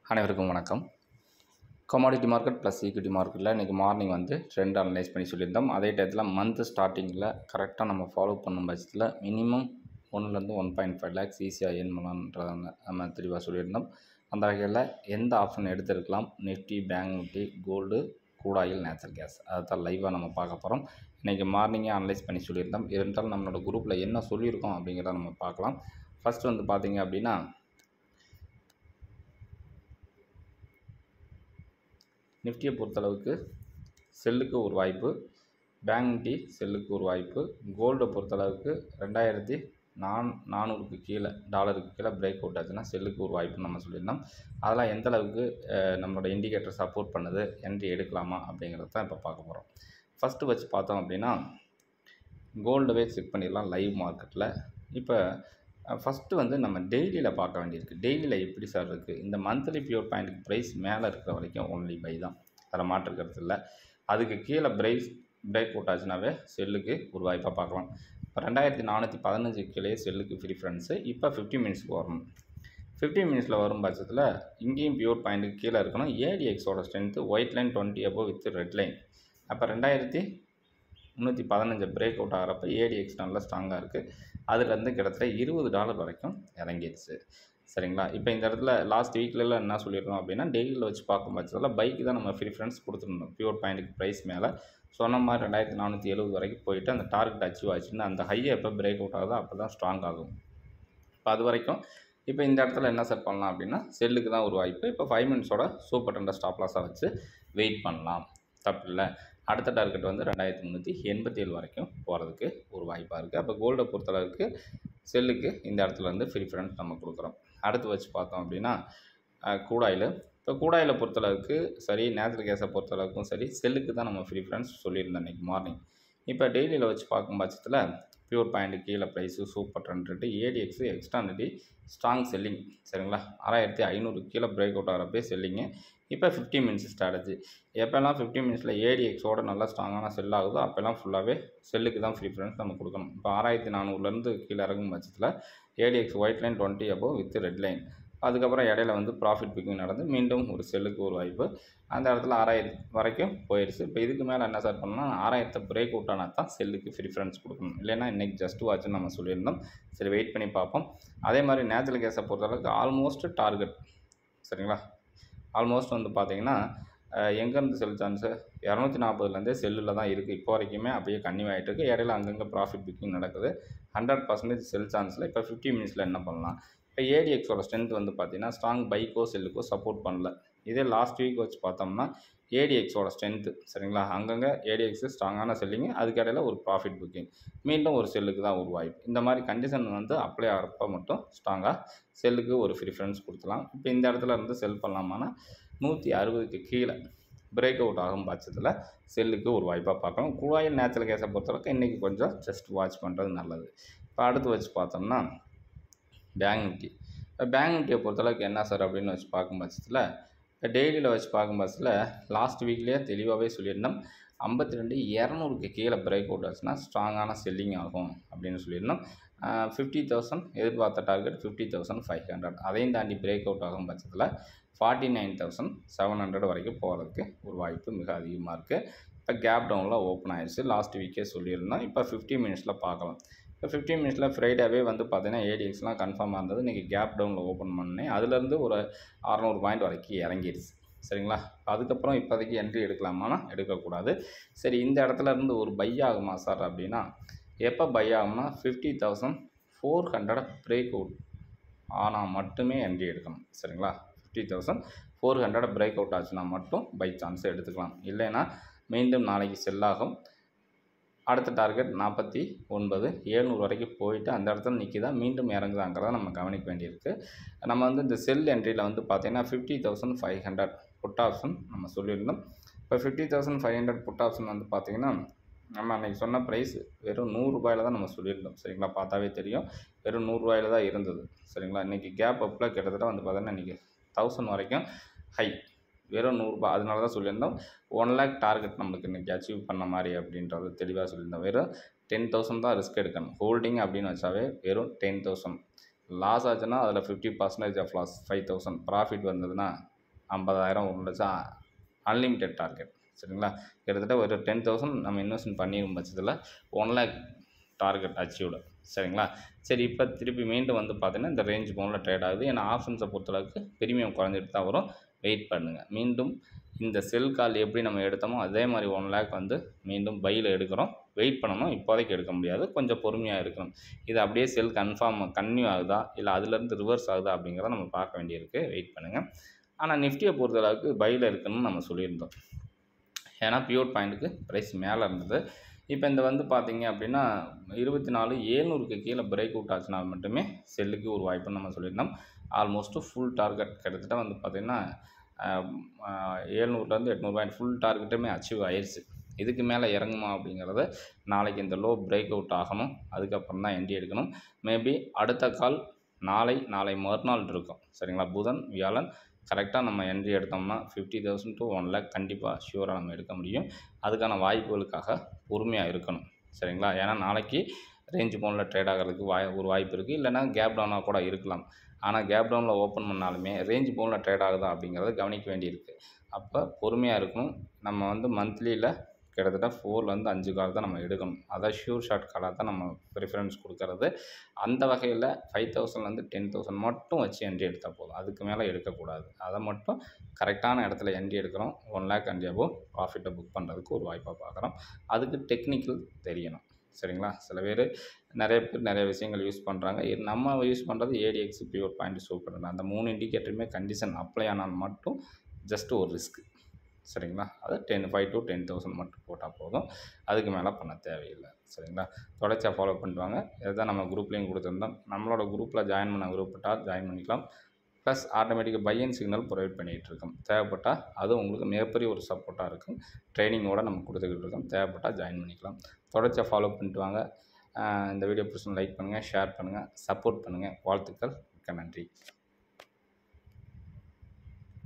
அனைவருக்கும் வணக்கம் commodity market plus equity மார்க்கெட்டில் இன்றைக்கி மார்னிங் வந்து ட்ரெண்ட் அனலைஸ் பண்ணி சொல்லியிருந்தோம் அதே டயத்தில் மந்த் ஸ்டார்டிங்கில் கரெக்டாக நம்ம ஃபாலோ பண்ணும் பட்சத்தில் மினிமம் ஒன்றுலேருந்து ஒன் பாயிண்ட் ஃபைவ் லேக்ஸ் ஈஸியாக ஏர்ன் பண்ணலான்றத நம்ம தெளிவாக சொல்லியிருந்தோம் அந்த வகையில் எந்த ஆப்ஷன் எடுத்திருக்கலாம் நிஃப்டி பேங்க் நிஃப்டி கோல்டு கூடாயில் நேச்சுரல் கேஸ் அதை தான் லைவாக நம்ம பார்க்க போகிறோம் இன்றைக்கி மார்னிங்கே அனலைஸ் பண்ணி சொல்லியிருந்தோம் இருந்தாலும் நம்மளோட குரூப்பில் என்ன சொல்லியிருக்கோம் அப்படிங்கிறத நம்ம பார்க்கலாம் ஃபஸ்ட் வந்து பார்த்தீங்க அப்படின்னா நிஃப்டியை பொறுத்தளவுக்கு செல்லுக்கு ஒரு வாய்ப்பு பேங்க் நிஃப்டி செல்லுக்கு ஒரு வாய்ப்பு கோல்டை பொறுத்தளவுக்கு ரெண்டாயிரத்தி நான் நானூறுக்கு கீழே டாலருக்கு கீழே பிரேக் அவுட் ஆச்சுன்னா செல்லுக்கு ஒரு வாய்ப்புன்னு நம்ம சொல்லியிருந்தோம் அதெல்லாம் எந்த அளவுக்கு அஹ், நம்மளோட இண்டிகேட்டர் சப்போர்ட் பண்ணுது என்ட்ரி எடுக்கலாமா அப்படிங்கிறத தான் இப்போ பார்க்க போகிறோம் ஃபஸ்ட்டு வச்சு பார்த்தோம் அப்படின்னா கோல்டவே செக் பண்ணிடலாம் லைவ் மார்க்கெட்டில் இப்போ ஃபஸ்ட்டு வந்து நம்ம டெய்லியில் பார்க்க வேண்டியிருக்கு டெய்லியில் எப்படி சார் இருக்குது இந்த மந்த்லி பியூர் பாயிண்ட்டுக்கு ப்ரைஸ் மேலே இருக்கிற வரைக்கும் ஒன்லி பை தான் அதில் மாற்றுக்கிறது இல்லை அதுக்கு கீழே ப்ரைஸ் பிரேக் அவுட் ஆச்சுனாவே செல்லுக்கு ஒரு வாய்ப்பாக பார்க்கலாம் இப்போ ரெண்டாயிரத்தி நானூற்றி பதினஞ்சு கீழே செல்லுக்கு ப்ரிஃபரன்ஸு இப்போ ஃபிஃப்டி மினிட்ஸ்க்கு வரணும் ஃபிஃப்டி மினிட்ஸில் வரும் பட்சத்தில் இங்கேயும் பியூர் பாயிண்ட்டுக்கு கீழே இருக்கணும் ஏடிஎக்ஸோட strength white line twenty above with red line அப்போ ரெண்டாயிரத்தி முந்நூற்றி பதினஞ்சு பிரேக் அவுட் ஆகிறப்ப ஏடிஎக்ஸ் நல்லா ஸ்ட்ராங்காக இருக்குது அதுலேருந்து கிட்டத்தட்ட இருபது டாலர் வரைக்கும் இறங்கிடுச்சு சரிங்களா இப்போ இந்த இடத்துல லாஸ்ட் வீக்லலாம் என்ன சொல்லியிருந்தோம் அப்படின்னா டெய்லியில் வச்சு பார்க்கும் பட்சத்தில் பைக்கு தான் நம்ம ப்ரிஃபரன்ஸ் கொடுத்துருந்தோம் பியூர் பாயிண்ட்டுக்கு ப்ரைஸ் மேலே சொன்ன மாதிரி ரெண்டாயிரத்தி நானூற்றி எழுபது வரைக்கும் போயிட்டு அந்த டார்கெட் அச்சீவ் ஆச்சுன்னு அந்த ஹையை எப்போ பிரேக் அவுட் ஆகுதோ அப்போ தான் ஸ்ட்ராங் ஆகும் இப்போ அது வரைக்கும் இப்போ இந்த இடத்துல என்ன செட் பண்ணலாம் அப்படின்னா செல்லுக்கு தான் ஒரு வாய்ப்பு இப்போ ஃபைவ் மினிட்ஸோட சூப்பர் டெண்டர் ஸ்டாப் லாஸாக வச்சு வெயிட் பண்ணலாம் தப்பு இல்லை அடுத்த டார்கெட் வந்து ரெண்டாயிரத்தி முந்நூற்றி எண்பத்தி ஏழு வரைக்கும் போகிறதுக்கு ஒரு வாய்ப்பாக இருக்குது அப்போ கோல்டை பொறுத்தளவுக்கு செல்லுக்கு இந்த இடத்துல இருந்து ப்ரிஃபரன்ஸ் நம்ம கொடுக்குறோம் அடுத்து வச்சு பார்த்தோம் அப்படின்னா கூடாயில் இப்போ கூடாயில் பொறுத்தளவுக்கு சரி நேச்சுரல் கேஸை பொறுத்தளவுக்கும் சரி செல்லுக்கு தான் நம்ம ப்ரிஃபரன்ஸ் சொல்லியிருந்தோம் இன்றைக்கி மார்னிங் இப்போ டெய்லியில் வச்சு பார்க்கும் பட்சத்தில் பியூர் பாயிண்ட் கீழே ப்ரைஸு சூப்பர் ட்ரெண்ட் ஏடிஎக்ஸு எக்ஸ்ட்ரானிட்டி ஸ்ட்ராங் செல்லிங் சரிங்களா ஆறாயிரத்தி ஐநூறு கீழே பிரேக் அவுட் ஆகிறப்பே செல்லிங்கு இப்போ ஃபிஃப்டி மினிட்ஸ் ஸ்ட்ராட்டஜி எப்போல்லாம் ஃபிஃப்டி மினிட்ஸில் ஏடிஎக்ஸோட நல்லா ஸ்ட்ராங்கான செல் ஆகுதோ அப்போல்லாம் ஃபுல்லாகவே செல்லுக்கு தான் ப்ரிஃபரன்ஸ் நம்ம கொடுக்கணும் இப்போ ஆறாயிரத்தி நானூறுலேருந்து கீழே இறங்கும் பட்சத்தில் ADX white line twenty above with red line அதுக்கப்புறம் இடையில வந்து ப்ராஃபிட் பிக்கிங் நடந்து மீண்டும் ஒரு செல்லுக்கு ஒரு வாய்ப்பு அந்த இடத்துல ஆறாயிரம் வரைக்கும் போயிடுச்சு இப்போ இதுக்கு மேலே என்ன சார் பண்ணணும் ஆறாயிரத்தை பிரேக் அவுட் ஆனால் தான் செல்லுக்கு ப்ரிஃபரன்ஸ் கொடுக்கணும் இல்லைன்னா இன்றைக்கி ஜஸ்ட் வாட்ச்னு நம்ம சொல்லியிருந்தோம் சரி வெயிட் பண்ணி பார்ப்போம் அதே மாதிரி நேச்சுரல் கேஸை பொறுத்தளவுக்கு ஆல்மோஸ்ட் டார்கெட் சரிங்களா ஆல்மோஸ்ட் வந்து பார்த்தீங்கன்னா அஹ், எங்கேருந்து செல் சான்ஸு இரநூத்தி நாற்பதுலேருந்தே செல்லில் தான் இருக்குது இப்போ வரைக்குமே அப்படியே கன்னியூ ஆகிட்டு இருக்கு இடையில அங்கங்கே ப்ராஃபிட் புக்கிங் நடக்குது ஹண்ட்ரட் பர்சன்டேஜ் செல் சான்ஸில் இப்போ ஃபிஃப்டி மினிட்ஸில் என்ன பண்ணலாம் இப்போ ஏடிஎக்ஸோட ஸ்ட்ரென்த் வந்து பார்த்தீங்கன்னா ஸ்ட்ராங் பைக்கோ செல்லுக்கோ சப்போர்ட் பண்ணல இதே லாஸ்ட் வீக் வச்சு பார்த்தோம்னா ஏடிஎக்ஸோட ஸ்ட்ரென்த்து சரிங்களா அங்கங்கே ஏடிஎக்ஸ் ஸ்ட்ராங்கான செல்லிங்கு அதுக்கிடையில் ஒரு ப்ராஃபிட் புக்கிங் மீண்டும் ஒரு செல்லுக்கு தான் ஒரு வாய்ப்பு இந்த மாதிரி கண்டிஷன் வந்து அப்ளை ஆகிறப்ப மட்டும் ஸ்ட்ராங்காக செல்லுக்கு ஒரு ப்ரிஃபரன்ஸ் கொடுத்துலாம் இப்போ இந்த இடத்துல இருந்து செல் பண்ணலாமான்னா நூற்றி அறுபதுக்கு கீழே பிரேக் அவுட் ஆகும் பட்சத்தில் செல்லுக்கு ஒரு வாய்ப்பாக பார்க்கலாம் குழாயில் நேச்சுரல் கேஸை பொறுத்தவரைக்கும் இன்றைக்கி கொஞ்சம் ஜஸ்ட் வாட்ச் பண்ணுறது நல்லது இப்போ அடுத்து வச்சு பார்த்தோம்னா பேங்க் நிஃப்டி இப்போ பேங்க் நிஃப்டியை பொறுத்தளவுக்கு என்ன சார் அப்படின்னு வச்சு பார்க்கும் பட்சத்தில் இப்போ டெய்லியில் வச்சு பார்க்கும் பட்சத்தில் லாஸ்ட் வீக்லேயே தெளிவாகவே சொல்லியிருந்தோம் ஐம்பத்தி ரெண்டு இரநூறுக்கு கீழே பிரேக் அவுட் ஆச்சுன்னா ஸ்ட்ராங்கான செல்லிங் ஆகும் அப்படின்னு சொல்லியிருந்தோம் ஃபிஃப்டி தௌசண்ட் எதிர்பார்த்த target fifty thousand five hundred அதையும் தாண்டி பிரேக் அவுட் ஆகும் பட்சத்தில் forty nine thousand seven hundred வரைக்கும் போகிறதுக்கு ஒரு வாய்ப்பு மிக அதிகமாக இருக்குது இப்போ கேப் டவுனில் ஓப்பன் ஆயிடுச்சு லாஸ்ட் வீக்கே சொல்லியிருந்தோம் இப்போ ஃபிஃப்டி மினிட்ஸில் பார்க்கலாம் இப்போ ஃபிஃப்டி மினிட்ஸில் ஃப்ரைடேவே வந்து பார்த்தீங்கன்னா ஏடிஎக்ஸ்லாம் கன்ஃபார்மாக இருந்தது இன்றைக்கி கேப் டவுனில் ஓப்பன் பண்ணேன் அதுலேருந்து ஒரு அறநூறு பாயிண்ட் வரைக்கும் இறங்கிடுச்சு சரிங்களா அதுக்கப்புறம் இப்போதைக்கு என்ட்ரி எடுக்கலாமான்னா எடுக்கக்கூடாது சரி இந்த இடத்துல இருந்து ஒரு பை ஆகுமா சார் அப்படின்னா எப்போ பை ஆகும்னா fifty thousand four hundred break out ஆனால் மட்டுமே என்ட்ரி எடுக்கணும் சரிங்களா fifty thousand four hundred break out ஆச்சுன்னா மட்டும் பை சான்ஸ் எடுத்துக்கலாம் இல்லைன்னா மீண்டும் நாளைக்கு செல்லாகும் அடுத்த டார்கெட் நாற்பத்தி ஒன்பது ஏழ்நூறு வரைக்கும் போயிட்டு அந்த இடத்துல நிற்கிதா மீண்டும் இறங்குதாங்கிறத நம்ம கவனிக்க வேண்டியிருக்கு நம்ம வந்து இந்த செல் என்ட்ரியில் வந்து பார்த்தீங்கன்னா fifty thousand five hundred put option நம்ம சொல்லியிருந்தோம் இப்போ fifty thousand five hundred put option வந்து பார்த்தீங்கன்னா நம்ம அன்றைக்கி சொன்ன ப்ரைஸ் வெறும் நூறுரூபாயில் தான் நம்ம சொல்லியிருந்தோம் சரிங்களா பார்த்தாவே தெரியும் வெறும் நூறுரூவாயில் தான் இருந்தது சரிங்களா இன்றைக்கி கேப் அப்பில் கிட்டத்தட்ட வந்து பார்த்தீங்கன்னா இன்றைக்கி தௌசண்ட் வரைக்கும் ஹை வெறும் நூறுரூபா அதனால தான் சொல்லியிருந்தோம் ஒன் லேக் டார்கெட் நம்மளுக்கு இன்றைக்கி அச்சீவ் பண்ண மாதிரி அப்படின்றது தெளிவாக சொல்லியிருந்தோம் வெறும் டென் தௌசண்ட் தான் ரிஸ்க் எடுக்கணும் ஹோல்டிங் அப்படின்னு வச்சாவே வெறும் டென் தௌசண்ட் லாஸ் ஆச்சுன்னா அதில் fifty percentage of loss five thousand profit வந்ததுன்னா ஐம்பதாயிரம் ஒரு லட்சம் அன்லிமிட்டெட் டார்கெட் சரிங்களா கிட்டத்தட்ட ஒரு டென் தௌசண்ட் நம்ம இன்வெஸ்ட்மெண்ட் பண்ணிடும் பட்சத்தில் ஒன் லேக் டார்கெட் அச்சீவ்டு சரிங்களா சரி இப்போ திருப்பி மீண்டும் வந்து பார்த்தீங்கன்னா இந்த ரேஞ்ச் பவுனில் ட்ரேட் ஆகுது ஏன்னா ஆப்ஷன்ஸை பொறுத்தளவுக்கு பிரீமியம் குறைஞ்சிட்டு தான் வரும் வெயிட் பண்ணுங்கள் மீண்டும் இந்த செல் கால் எப்படி நம்ம எடுத்தோமோ அதே மாதிரி ஒன் லேக் வந்து மீண்டும் பையில் எடுக்கிறோம் வெயிட் பண்ணணும் இப்போதைக்கு எடுக்க முடியாது கொஞ்சம் பொறுமையாக இருக்கணும் இது அப்படியே செல் கன்ஃபார்ம் கன்னியூ ஆகுதா இல்லை அதுலேருந்து ரிவர்ஸ் ஆகுதா அப்படிங்கிறத நம்ம பார்க்க வேண்டியிருக்கு வெயிட் பண்ணுங்கள் ஆனால் நிஃப்டியை பொறுத்தளவுக்கு பையில் இருக்குன்னு நம்ம சொல்லியிருந்தோம் ஏன்னா பியூர் பாயிண்ட்டுக்கு ப்ரைஸ் மேலே இருந்தது இப்போ இந்த வந்து பார்த்தீங்க அப்படின்னா இருபத்தி நாலு ஏழ்நூறுக்கு கீழே பிரேக் அவுட் ஆச்சுனா மட்டுமே செல்லுக்கு ஒரு வாய்ப்புன்னு நம்ம சொல்லியிருந்தோம் ஆல்மோஸ்ட்டு ஃபுல் டார்கெட் கிட்டத்தட்ட வந்து பார்த்திங்கன்னா ஏழ்நூறுலேருந்து எட்நூறு பாயிண்ட் ஃபுல் டார்கெட்டுமே அச்சீவ் ஆயிடுச்சு இதுக்கு மேலே இறங்குமா அப்படிங்கிறத நாளைக்கு இந்த லோ பிரேக் அவுட் ஆகணும் அதுக்கப்புறம் தான் என்டி எடுக்கணும் மேபி அடுத்த கால் நாளை நாளை மறுநாள் இருக்கும் சரிங்களா புதன் வியாழன் கரெக்டாக நம்ம என்ட்ரி எடுத்தோம்னா fifty thousand to one lakh கண்டிப்பாக ஷியூராக நம்ம எடுக்க முடியும் அதுக்கான வாய்ப்புகளுக்காக பொறுமையாக இருக்கணும் சரிங்களா ஏன்னா நாளைக்கு ரேஞ்ச் பவுனில் ட்ரேட் ஆகிறதுக்கு வாய் ஒரு வாய்ப்பு இருக்குது இல்லைன்னா கேப் டவுனாக கூட இருக்கலாம் ஆனால் கேப் டவுனில் ஓப்பன் பண்ணாலுமே ரேஞ்ச் பவுனில் ட்ரேட் ஆகுதா அப்படிங்கிறத கவனிக்க வேண்டியிருக்கு அப்போ பொறுமையாக இருக்கணும் நம்ம வந்து மந்த்லியில் கிட்டத்தட்ட ஃபோர்லேருந்து அஞ்சு கால் தான் நம்ம எடுக்கணும் அதான் ஷூர் ஷார்ட் காலாக தான் நம்ம ப்ரிஃபரன்ஸ் கொடுக்கறது அந்த வகையில் ஃபைவ் தௌசண்ட்லேருந்து டென் தௌசண்ட் மட்டும் வச்சு என்ட்ரி எடுத்தால் போதும் அதுக்கு மேலே எடுக்கக்கூடாது அதை மட்டும் கரெக்டான இடத்துல என்ட்ரி எடுக்கிறோம் ஒன் லேக் அண்ட் அபோவ் ப்ராஃபிட்டை புக் பண்ணுறதுக்கு ஒரு வாய்ப்பாக பார்க்குறோம் அதுக்கு டெக்னிக்கல் தெரியணும் சரிங்களா சில பேர் நிறைய பேர் நிறைய விஷயங்கள் யூஸ் பண்ணுறாங்க நம்ம யூஸ் பண்ணுறது ஏடிஎக்ஸ் பியூர் பாயிண்ட் சூப்பர் அந்த மூணு இண்டிகேட்டருமே கண்டிஷன் அப்ளை ஆனால் மட்டும் ஜஸ்ட் ஒரு ரிஸ்க் சரிங்களா அது ten five to ten thousand மட்டும் போட்டால் போதும் அதுக்கு மேலே பண்ண தேவையில்லை சரிங்களா தொடர்ச்சியாக ஃபாலோ பண்ணிட்டு வாங்க இதுதான் நம்ம குரூப்லேயும் கொடுத்துருந்தோம் நம்மளோட குரூப்பில் ஜாயின் பண்ண விருப்பப்பட்டால் ஜாயின் பண்ணிக்கலாம் ப்ளஸ் ஆட்டோமேட்டிக்காக பையன் சிக்னல் ப்ரொவைட் பண்ணிகிட்டு இருக்கோம் தேவைப்பட்டால் அது உங்களுக்கு மிகப்பெரிய ஒரு சப்போர்ட்டாக இருக்கும் ட்ரைனிங்கோடு நம்ம கொடுத்துக்கிட்டு இருக்கோம் தேவைப்பட்டால் ஜாயின் பண்ணிக்கலாம் தொடர்ச்சியாக ஃபாலோ பண்ணிட்டு வாங்க இந்த வீடியோ பிடிச்சி லைக் பண்ணுங்கள் ஷேர் பண்ணுங்கள் சப்போர்ட் பண்ணுங்கள் வாழ்த்துக்கள் மிக்க நன்றி